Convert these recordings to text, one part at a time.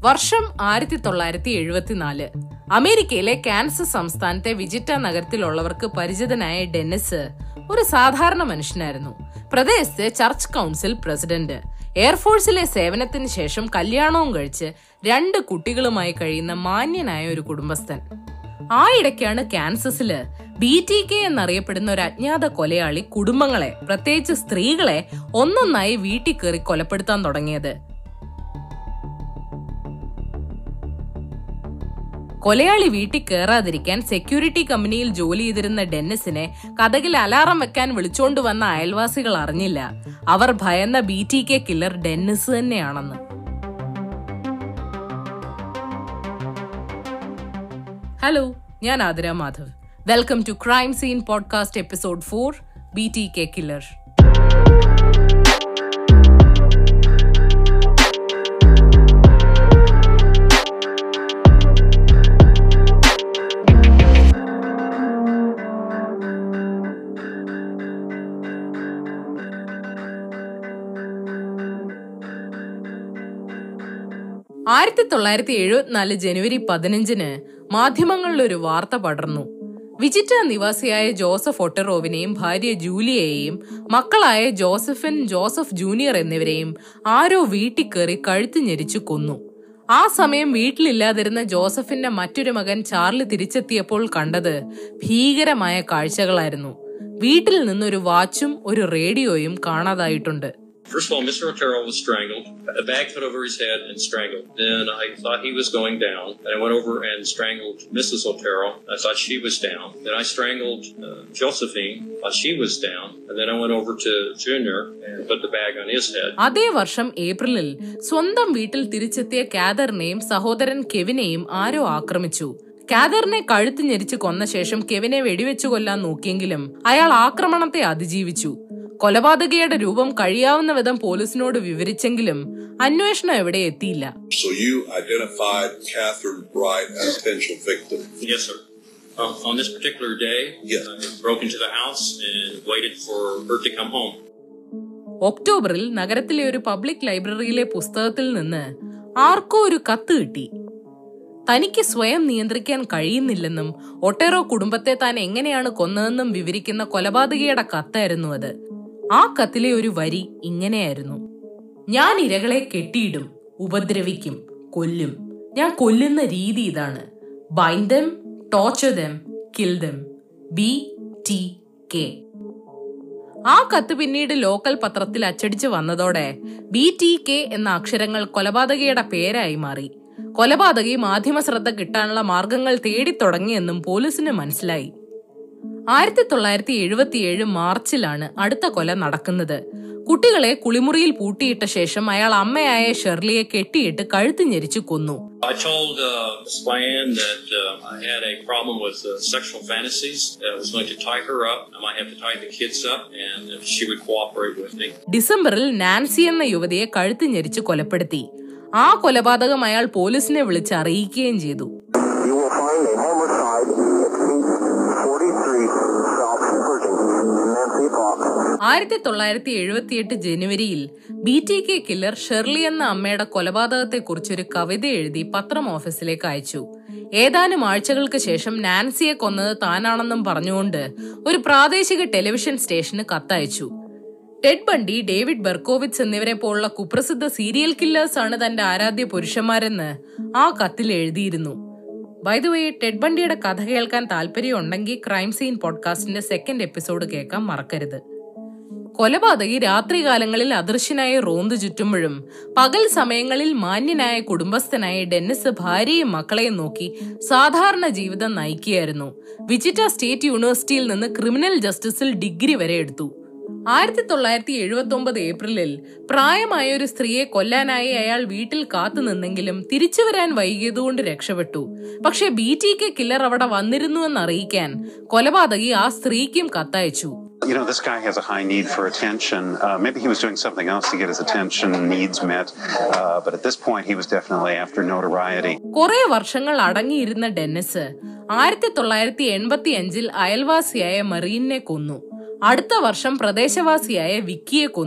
വർഷം ആയിരത്തി തൊള്ളായിരത്തി എഴുപത്തിനാല് അമേരിക്കയിലെ കാൻസസ് സംസ്ഥാനത്തെ വിജിറ്റ നഗരത്തിലുള്ളവർക്ക് പരിചിതനായ ഡെന്നിസ് ഒരു സാധാരണ മനുഷ്യനായിരുന്നു പ്രദേശത്തെ ചർച്ച് കൗൺസിൽ പ്രസിഡന്റ് എയർഫോഴ്സിലെ സേവനത്തിന് ശേഷം കല്യാണവും കഴിച്ച് രണ്ട് കുട്ടികളുമായി കഴിയുന്ന മാന്യനായ ഒരു കുടുംബസ്ഥൻ ആ ഇടയ്ക്കാണ് കാൻസസില് ബി ടി കെ എന്നറിയപ്പെടുന്ന ഒരു അജ്ഞാത കൊലയാളി കുടുംബങ്ങളെ പ്രത്യേകിച്ച് സ്ത്രീകളെ ഒന്നൊന്നായി വീട്ടിൽ കയറി കൊലപ്പെടുത്താൻ തുടങ്ങിയത് കൊലയാളി വീട്ടിൽ കയറാതിരിക്കാൻ സെക്യൂരിറ്റി കമ്പനിയിൽ ജോലി ചെയ്തിരുന്ന ഡെന്നിസിനെ കഥകിൽ അലാറം വെക്കാൻ വിളിച്ചോണ്ട് വന്ന അയൽവാസികൾ അറിഞ്ഞില്ല അവർ ഭയന്ന B T K killer Dennis തന്നെയാണെന്ന് ഹലോ ഞാൻ Athira Madhav welcome to crime scene podcast episode four B T K killer ആയിരത്തി തൊള്ളായിരത്തി എഴുപത്തിനാല് ജനുവരി പതിനഞ്ചിന് മാധ്യമങ്ങളിൽ ഒരു വാർത്ത പടർന്നു വിജിറ്റ നിവാസിയായ ജോസഫ് ഒട്ടറോവിനെയും ഭാര്യ ജൂലിയയെയും മക്കളായ ജോസഫിൻ ജോസഫ് ജൂനിയർ എന്നിവരെയും ആരോ വീട്ടിൽ കയറി കഴുത്ത് ഞെരിച്ചു കൊന്നു ആ സമയം വീട്ടിലില്ലാതിരുന്ന ജോസഫിന്റെ മറ്റൊരു മകൻ ചാർലി തിരിച്ചെത്തിയപ്പോൾ കണ്ടത് ഭീകരമായ കാഴ്ചകളായിരുന്നു വീട്ടിൽ നിന്നൊരു വാച്ചും ഒരു റേഡിയോയും കാണാതായിട്ടുണ്ട് First of all, Mr. Otero was strangled, a bag put over his head and strangled. Then I thought he was going down, and I went over and strangled Mrs. Otero. I thought she was down. Then I strangled uh, Josephine, thought she was down, and then I went over to Junior and put the bag on his head. അതേ വർഷം ഏപ്രിലിൽ സ്വന്തം വീട്ടിൽ തിരിച്ചെത്തിയ കാദറിനെയും സഹോദരൻ കെവിനെയും ആരോ ആക്രമിച്ചു കാദറിനെ കഴുത്ത് ഞെരിച്ച് കൊന്ന ശേഷം കെവിനെ വെടിവെച്ചു കൊല്ലാൻ നോക്കിയെങ്കിലും അയാൾ ആക്രമണത്തെ അതിജീവിച്ചു കൊലപാതകയുടെ രൂപം കഴിയാവുന്ന വിധം പോലീസിനോട് വിവരിച്ചെങ്കിലും അന്വേഷണം എവിടെ എത്തിയില്ല So you identified Catherine Bright as a potential victim. Yes, sir. Uh, on this particular day, Yes. I broke into the house and waited for her to come home. ഒക്ടോബറിൽ നഗരത്തിലെ ഒരു പബ്ലിക് ലൈബ്രറിയിലെ പുസ്തകത്തിൽ നിന്ന് ആർക്കോ ഒരു കത്ത് കിട്ടി തനിക്ക് സ്വയം നിയന്ത്രിക്കാൻ കഴിയുന്നില്ലെന്നും ഒട്ടേറോ കുടുംബത്തെ താൻ എങ്ങനെയാണ് കൊന്നതെന്നും വിവരിക്കുന്ന കൊലപാതകയുടെ കത്തായിരുന്നു അത് ആ കത്തിലെ ഒരു വരി ഇങ്ങനെയായിരുന്നു ഞാൻ ഇരകളെ കെട്ടിയിടും ഉപദ്രവിക്കും കൊല്ലും ഞാൻ കൊല്ലുന്ന രീതി ഇതാണ് bind them torture them kill them B T K ആ കത്ത് പിന്നീട് ലോക്കൽ പത്രത്തിൽ അച്ചടിച്ചു വന്നതോടെ ബി ടി കെ എന്ന അക്ഷരങ്ങൾ കൊലപാതകയുടെ പേരായി മാറി കൊലപാതകി മാധ്യമ ശ്രദ്ധ കിട്ടാനുള്ള മാർഗങ്ങൾ തേടിത്തുടങ്ങിയെന്നും പോലീസിന് മനസ്സിലായി ആയിരത്തി തൊള്ളായിരത്തി എഴുപത്തിയേഴ് മാർച്ചിലാണ് അടുത്ത കൊല നടക്കുന്നത് കുട്ടികളെ കുളിമുറിയിൽ പൂട്ടിയിട്ട ശേഷം അയാൾ അമ്മയായ ഷെർലിയെ കെട്ടിയിട്ട് കഴുത്ത് ഞെരിച്ചു കൊന്നു I told uh, Spian that uh, I had a problem with uh, sexual fantasies. That I was going to tie her up. I might have to tie the kids up, and if she would cooperate with me. ഡിസംബറിൽ Nancy എന്ന യുവതിയെ കഴുത്ത് ഞെരിച്ച് കൊലപ്പെടുത്തി ആ കൊലപാതകം അയാൾ പോലീസിനെ വിളിച്ച് അറിയിക്കുകയും ചെയ്തു You will find a homicide at 843 South Pershing. Nancy Fox. ആയിരത്തി തൊള്ളായിരത്തി എഴുപത്തിയെട്ട് ജനുവരിയിൽ B T K killer Shirley എന്ന അമ്മയുടെ കൊലപാതകത്തെ കുറിച്ചൊരു കവിത എഴുതി പത്രം ഓഫീസിലേക്ക് അയച്ചു ഏതാനും ആഴ്ചകൾക്ക് ശേഷം നാൻസിയെ കൊന്നത് താനാണെന്നും പറഞ്ഞുകൊണ്ട് ഒരു പ്രാദേശിക ടെലിവിഷൻ സ്റ്റേഷന് കത്തയച്ചു ടെഡ് ബണ്ടി ഡേവിഡ് ബെർക്കോവിറ്റ്സ് എന്നിവരെ പോലുള്ള കുപ്രസിദ്ധ സീരിയൽ കില്ലേഴ്സ് ആണ് തന്റെ ആരാധ്യ പുരുഷന്മാരെന്ന് ആ കത്തിൽ എഴുതിയിരുന്നു ബൈ ദ വേ ടെഡ് ബണ്ടിയുടെ കഥ കേൾക്കാൻ താല്പര്യമുണ്ടെങ്കിൽ ക്രൈം സീൻ പോഡ്കാസ്റ്റിന്റെ സെക്കൻഡ് എപ്പിസോഡ് കേൾക്കാൻ മറക്കരുത് കൊലപാതകി രാത്രികാലങ്ങളിൽ അദൃശ്യനായി റോന്തു ചുറ്റുമ്പോഴും പകൽ സമയങ്ങളിൽ മാന്യനായ കുടുംബസ്ഥനായ ഡെന്നിസ് ഭാര്യയും മക്കളെയും നോക്കി സാധാരണ ജീവിതം നയിക്കുകയായിരുന്നു വിജിറ്റ സ്റ്റേറ്റ് യൂണിവേഴ്സിറ്റിയിൽ നിന്ന് ക്രിമിനൽ ജസ്റ്റിസിൽ ഡിഗ്രി വരെ എടുത്തു ആയിരത്തി തൊള്ളായിരത്തി എഴുപത്തി ഒമ്പത് ഏപ്രിലിൽ പ്രായമായ ഒരു സ്ത്രീയെ കൊല്ലാനായി അയാൾ വീട്ടിൽ കാത്തു നിന്നെങ്കിലും തിരിച്ചു വരാൻ വൈകിയതുകൊണ്ട് രക്ഷപ്പെട്ടു പക്ഷെ ബി ടി കെ കില്ലർ അവിടെ വന്നിരുന്നുവെന്ന് അറിയിക്കാൻ കൊലപാതകി ആ സ്ത്രീക്കും കത്തയച്ചു You know, this guy has a high need for attention. Uh, maybe he was doing something else to get his attention needs met, uh, but at this point, he was definitely after notoriety. കുറെ വർഷങ്ങൾ അടങ്ങിയിരുന്ന Dennis ആയിരത്തി തൊള്ളായിരത്തി എൺപത്തി അഞ്ചിൽ അയൽവാസിയായ മറീനെ കൊന്നു അടുത്ത വർഷം പ്രദേശവാസിയായ വിക്കിയെ കൊന്നു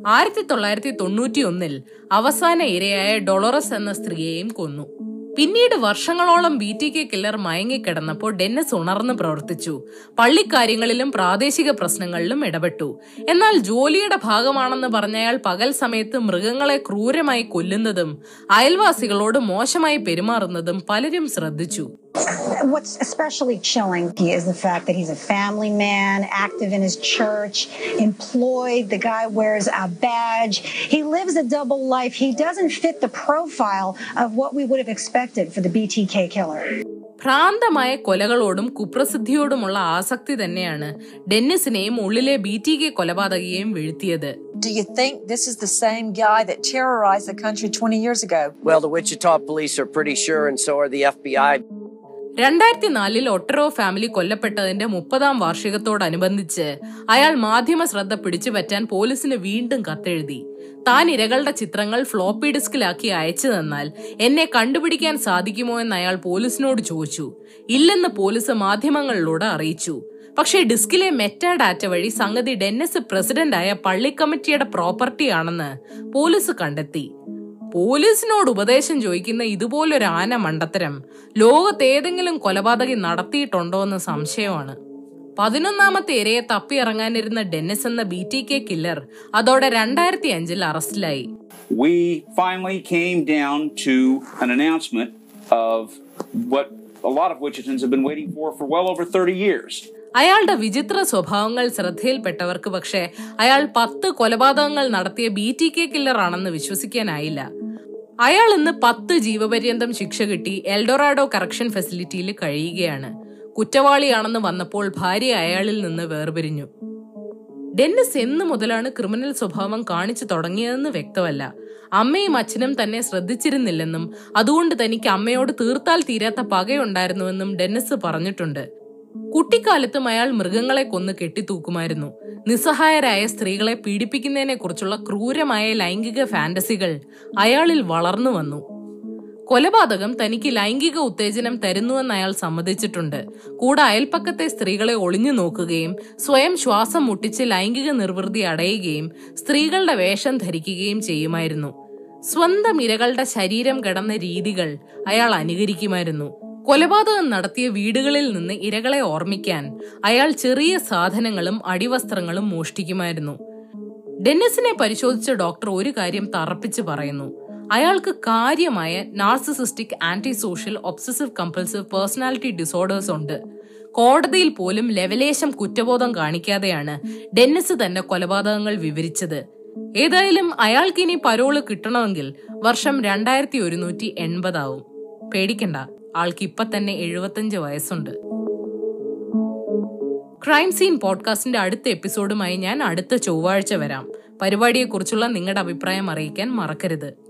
ആയിരത്തി തൊള്ളായിരത്തി തൊണ്ണൂറ്റി ഒന്നിൽ അവസാന ഇരയായ ഡൊളറസ് എന്ന സ്ത്രീയെയും കൊന്നു പിന്നീട് വർഷങ്ങളോളം ബി ടി കെ കില്ലർ മയങ്ങിക്കിടന്നപ്പോൾ ഡെന്നിസ് ഉണർന്ന് പ്രവർത്തിച്ചു പള്ളിക്കാര്യങ്ങളിലും പ്രാദേശിക പ്രശ്നങ്ങളിലും ഇടപെട്ടു എന്നാൽ ജോലിയുടെ ഭാഗമാണെന്ന് പറഞ്ഞ അയാൾ പകൽ സമയത്ത് മൃഗങ്ങളെ ക്രൂരമായി കൊല്ലുന്നതും അയൽവാസികളോട് മോശമായി പെരുമാറുന്നതും പലരും ശ്രദ്ധിച്ചു What's especially chilling is the fact that he's a family man, active in his church, employed. The guy wears a badge. He lives a double life. He doesn't fit the profile of what we would have expected for the BTK killer. ഭ്രാന്തമായ കൊലകളോടും കുപ്രസിദ്ധിയോടുമുള്ള ആസക്തി തന്നെയാണ് ഡെന്നിസിനെയും ഉള്ളിലെ B T K കൊലപാതകയെയും വീഴ്ത്തിയത് Do you think this is the same guy that terrorized the country 20 years ago? Well, the Wichita police are pretty sure, and so are the FBI. രണ്ടായിരത്തി നാലിൽ ഒട്ടറോ family കൊല്ലപ്പെട്ടതിന്റെ മുപ്പതാം വാർഷികത്തോടനുബന്ധിച്ച് അയാൾ മാധ്യമ ശ്രദ്ധ പിടിച്ചുപറ്റാൻ പോലീസിന് വീണ്ടും കത്തെഴുതി താൻ ഇരകളുടെ ചിത്രങ്ങൾ ഫ്ലോപ്പി ഡിസ്കിലാക്കി അയച്ചു തന്നാൽ എന്നെ കണ്ടുപിടിക്കാൻ സാധിക്കുമോ എന്ന് അയാൾ പോലീസിനോട് ചോദിച്ചു ഇല്ലെന്ന് പോലീസ് മാധ്യമങ്ങളിലൂടെ അറിയിച്ചു പക്ഷേ ഡിസ്കിലെ മെറ്റാ ഡാറ്റ വഴി സംഗതി ഡെന്നിസ് പ്രസിഡന്റായ പള്ളി കമ്മിറ്റിയുടെ പ്രോപ്പർട്ടി ആണെന്ന് പോലീസ് കണ്ടെത്തി പോലീസിനോട് ഉപദേശം ചോദിക്കുന്ന ഇതുപോലൊരു ആന മണ്ടത്തരം ലോകത്ത് ഏതെങ്കിലും കൊലപാതകി നടത്തിയിട്ടുണ്ടോ എന്ന് സംശയമാണ് പതിനൊന്നാമത്തെ ഇരയെ തപ്പിയിറങ്ങാനിരുന്ന ഡെന്നിസ് എന്ന ബി ടി കെ കില്ലർ അതോടെ രണ്ടായിരത്തി അഞ്ചിൽ അറസ്റ്റിലായി we finally came down to an announcement of what a lot of Wichitans have been waiting for for well over 30 years. അയാളുടെ വിചിത്ര സ്വഭാവങ്ങൾ ശ്രദ്ധയിൽപ്പെട്ടവർക്ക് പക്ഷേ അയാൾ പത്ത് കൊലപാതകങ്ങൾ നടത്തിയ ബി ടി കെ കില്ലർ ആണെന്ന് വിശ്വസിക്കാനായില്ല അയാൾ ഇന്ന് പത്ത് ജീവപര്യന്തം ശിക്ഷ കിട്ടി എൽഡോറാഡോ കറക്ഷൻ ഫെസിലിറ്റിയിൽ കഴിയുകയാണ് കുറ്റവാളിയാണെന്ന് വന്നപ്പോൾ ഭാര്യ അയാളിൽ നിന്ന് വേർപിരിഞ്ഞു ഡെന്നിസ് എന്ന് മുതലാണ് ക്രിമിനൽ സ്വഭാവം കാണിച്ചു തുടങ്ങിയതെന്ന് വ്യക്തമല്ല അമ്മയും അച്ഛനും തന്നെ ശ്രദ്ധിച്ചിരുന്നില്ലെന്നും അതുകൊണ്ട് തനിക്ക് അമ്മയോട് തീർത്താൽ തീരാത്ത പകയുണ്ടായിരുന്നുവെന്നും ഡെന്നിസ് പറഞ്ഞിട്ടുണ്ട് കുട്ടിക്കാലത്തും അയാൾ മൃഗങ്ങളെ കൊന്ന് കെട്ടിത്തൂക്കുമായിരുന്നു നിസ്സഹായരായ സ്ത്രീകളെ പീഡിപ്പിക്കുന്നതിനെ കുറിച്ചുള്ള ക്രൂരമായ ലൈംഗിക ഫാന്റസികൾ അയാളിൽ വളർന്നു വന്നു കൊലപാതകം തനിക്ക് ലൈംഗിക ഉത്തേജനം തരുന്നുവെന്ന് അയാൾ സമ്മതിച്ചിട്ടുണ്ട് കൂടെ അയൽപ്പക്കത്തെ സ്ത്രീകളെ ഒളിഞ്ഞു നോക്കുകയും സ്വയം ശ്വാസം മുട്ടിച്ച് ലൈംഗിക നിർവൃതി അടയുകയും സ്ത്രീകളുടെ വേഷം ധരിക്കുകയും ചെയ്യുമായിരുന്നു സ്വന്തം ഇരകളുടെ ശരീരം കിടന്ന രീതികൾ അയാൾ അനുകരിക്കുമായിരുന്നു കൊലപാതകം നടത്തിയ വീടുകളിൽ നിന്ന് ഇരകളെ ഓർമ്മിക്കാൻ അയാൾ ചെറിയ സാധനങ്ങളും അടിവസ്ത്രങ്ങളും മോഷ്ടിക്കുമായിരുന്നു ഡെന്നിസിനെ പരിശോധിച്ച ഡോക്ടർ ഒരു കാര്യം തറപ്പിച്ച് പറയുന്നു അയാൾക്ക് കാര്യമായ narcissistic anti social obsessive compulsive personality disorders ഉണ്ട് കോടതിയിൽ പോലും ലെവലേശം കുറ്റബോധം കാണിക്കാതെയാണ് ഡെന്നിസ് തന്നെ കൊലപാതകങ്ങൾ വിവരിച്ചത് ഏതായാലും അയാൾക്ക് ഇനി പരോള് കിട്ടണമെങ്കിൽ വർഷം രണ്ടായിരത്തി ഒരുന്നൂറ്റി എൺപതാവും പേടിക്കണ്ട ആൾക്ക് ഇപ്പൊ തന്നെ എഴുപത്തഞ്ച് വയസ്സുണ്ട് ക്രൈം സീൻ പോഡ്കാസ്റ്റിന്റെ അടുത്ത എപ്പിസോഡുമായി ഞാൻ അടുത്ത ചൊവ്വാഴ്ച വരാം പരിപാടിയെക്കുറിച്ചുള്ള നിങ്ങളുടെ അഭിപ്രായം അറിയിക്കാൻ മറക്കരുത്